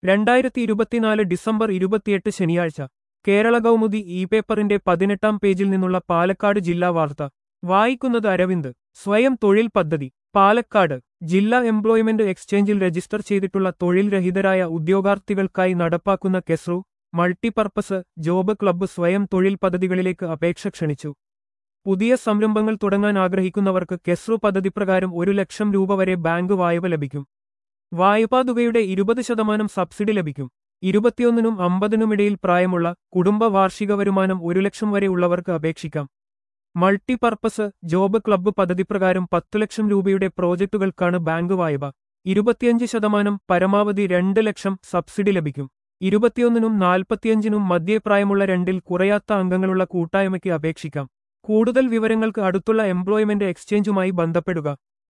രണ്ടായിരത്തി ഇരുപത്തിനാല് ഡിസംബർ ഇരുപത്തിയെട്ട് ശനിയാഴ്ച കേരള കൗമുദി ഇ പേപ്പറിന്റെ പതിനെട്ടാം പേജിൽ നിന്നുള്ള പാലക്കാട് ജില്ലാ വാർത്ത വായിക്കുന്നത് അരവിന്ദ് സ്വയം തൊഴിൽ പദ്ധതി പാലക്കാട് ജില്ലാ എംപ്ലോയ്മെന്റ് എക്സ്ചേഞ്ചിൽ രജിസ്റ്റർ ചെയ്തിട്ടുള്ള തൊഴിൽ രഹിതരായ ഉദ്യോഗാർത്ഥികൾക്കായി നടപ്പാക്കുന്ന കെസ്റു മൾട്ടിപർപ്പസ് ജോബ് ക്ലബ്ബ് സ്വയം തൊഴിൽ പദ്ധതികളിലേക്ക് അപേക്ഷ ക്ഷണിച്ചു പുതിയ സംരംഭങ്ങൾ തുടങ്ങാൻ ആഗ്രഹിക്കുന്നവർക്ക് കെസ്റു പദ്ധതി പ്രകാരം ഒരു ലക്ഷം രൂപ വരെ ബാങ്ക് വായ്പ ലഭിക്കും വായ്പാതുകയുടെ ഇരുപത് ശതമാനം സബ്സിഡി ലഭിക്കും ഇരുപത്തിയൊന്നിനും അമ്പതിനുമിടയിൽ പ്രായമുള്ള കുടുംബ വാർഷിക വരുമാനം ഒരു ലക്ഷം വരെ ഉള്ളവർക്ക് അപേക്ഷിക്കാം മൾട്ടിപർപ്പസ് ജോബ് ക്ലബ്ബ് പദ്ധതി പ്രകാരം പത്തു ലക്ഷം രൂപയുടെ പ്രോജക്റ്റുകൾക്കാണ് ബാങ്ക് വായ്പ ഇരുപത്തിയഞ്ച് ശതമാനം പരമാവധി രണ്ട് ലക്ഷം സബ്സിഡി ലഭിക്കും ഇരുപത്തിയൊന്നിനും നാൽപ്പത്തിയഞ്ചിനും മധ്യപ്രായമുള്ള രണ്ടിൽ കുറയാത്ത അംഗങ്ങളുള്ള കൂട്ടായ്മയ്ക്ക് അപേക്ഷിക്കാം കൂടുതൽ വിവരങ്ങൾക്ക് അടുത്തുള്ള എംപ്ലോയ്മെന്റ് എക്സ്ചേഞ്ചുമായി ബന്ധപ്പെടുക